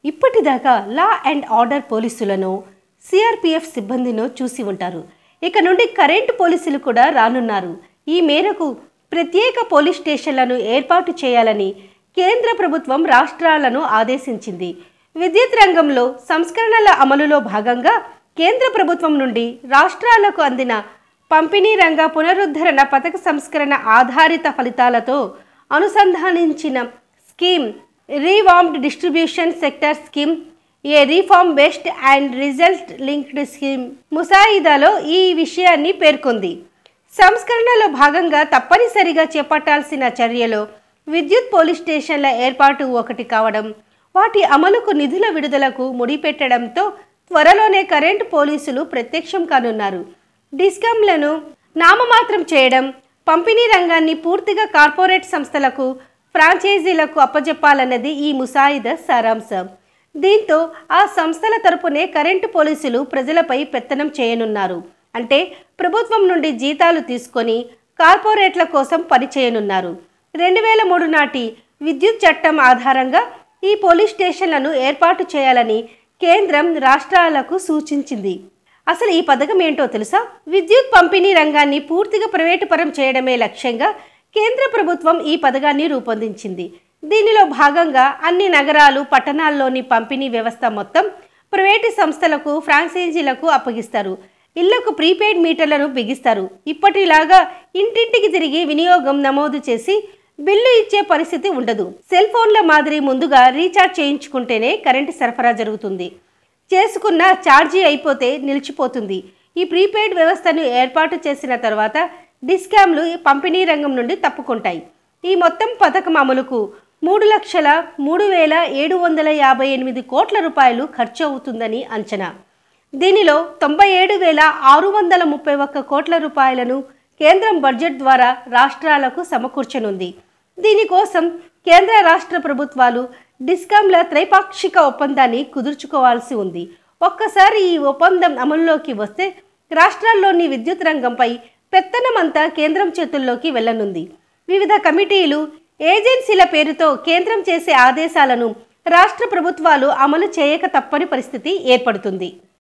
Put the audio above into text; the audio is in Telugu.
ఇప్పటిదాకా లా అండ్ ఆర్డర్ పోలీసులను సిఆర్పిఎఫ్ సిబ్బందిను చూసి ఉంటారు ఇక నుండి కరెంటు పోలీసులు కూడా రానున్నారు ఈ మేరకు ప్రత్యేక పోలీస్ స్టేషన్లను ఏర్పాటు చేయాలని కేంద్ర ప్రభుత్వం రాష్ట్రాలను ఆదేశించింది విద్యుత్ రంగంలో సంస్కరణల అమలులో భాగంగా కేంద్ర ప్రభుత్వం నుండి రాష్ట్రాలకు అందిన పంపిణీ రంగ పునరుద్ధరణ పథక సంస్కరణ ఆధారిత ఫలితాలతో అనుసంధానించిన scheme revamped distribution sector scheme a reform based and result linked scheme ముసాయిదాలో ఈ విషయాన్ని పేర్కొంది సంస్కరణలో భాగంగా తప్పనిసరిగా చేపట్టాల్సిన చర్యలో విద్యుత్ పోలీస్ స్టేషన్ల ఏర్పాటు ఒకటి కావడం వాటి అమలుకు నిధుల విడుదలకు ముడిపెట్టడంతో త్వరలోనే కరెంటు పోలీసులు ప్రత్యక్షం కానున్నారు డిస్కమ్లను నామమాత్రం చేయడం పంపిణీ రంగాన్ని పూర్తిగా కార్పొరేట్ సంస్థలకు ఫ్రాంచైజీలకు అప్పజెప్పాలన్నది ఈ ముసాయిదా సారాంశం దీంతో ఆ సంస్థల తరపునే కరెంటు పోలీసులు ప్రజలపై పెత్తనం చేయనున్నారు అంటే ప్రభుత్వం నుండి జీతాలు తీసుకొని కార్పొరేట్ల కోసం పనిచేయనున్నారు రెండు వేల మూడు నాటి విద్యుత్ చట్టం ఆధారంగా ఈ పోలీస్ స్టేషన్లను ఏర్పాటు చేయాలని కేంద్రం రాష్ట్రాలకు సూచించింది అసలు ఈ పథకం ఏంటో తెలుసా విద్యుత్ పంపిణీ రంగాన్ని పూర్తిగా ప్రైవేటు పరం చేయడమే లక్ష్యంగా కేంద్ర ప్రభుత్వం ఈ పథకాన్ని రూపొందించింది దీనిలో భాగంగా అన్ని నగరాలు పట్టణాల్లోని పంపిణీ వ్యవస్థ మొత్తం ప్రైవేటు సంస్థలకు ఫ్రాంచైజీలకు అప్పగిస్తారు ఇళ్లకు ప్రీపెయిడ్ మీటర్లను బిగిస్తారు ఇప్పటిలాగా ఇంటింటికి తిరిగి వినియోగం నమోదు చేసి బిల్లు ఇచ్చే పరిస్థితి ఉండదు సెల్ ఫోన్ల మాదిరి ముందుగా రీఛార్జ్ చేయించుకుంటేనే కరెంటు సరఫరా జరుగుతుంది చేసుకున్న ఛార్జీ అయిపోతే నిలిచిపోతుంది ఈ ప్రీపెయిడ్ వ్యవస్థను ఏర్పాటు చేసిన తర్వాత డిస్కామ్లు ఈ పంపిణీ రంగం నుండి తప్పుకుంటాయి ఈ మొత్తం పథకం అమలుకు మూడు లక్షల మూడు వేల ఏడు వందల యాభై ఎనిమిది కోట్ల రూపాయలు ఖర్చు అవుతుందని అంచనా దీనిలో తొంభై ఏడు వేల ఆరు వందల ముప్పై ఒక్క కోట్ల రూపాయలను కేంద్రం బడ్జెట్ ద్వారా రాష్ట్రాలకు సమకూర్చనుంది దీనికోసం కేంద్ర రాష్ట్ర ప్రభుత్వాలు డిస్కాంల త్రైపాక్షిక ఒప్పందాన్ని కుదుర్చుకోవాల్సి ఉంది ఒక్కసారి ఈ ఒప్పందం అమల్లోకి వస్తే రాష్ట్రాల్లోని విద్యుత్ రంగంపై పెత్తనమంతా కేంద్రం చేతుల్లోకి వెళ్ళనుంది వివిధ కమిటీలు ఏజెన్సీల పేరుతో కేంద్రం చేసే ఆదేశాలను రాష్ట్ర ప్రభుత్వాలు అమలు చేయక తప్పని పరిస్థితి ఏర్పడుతుంది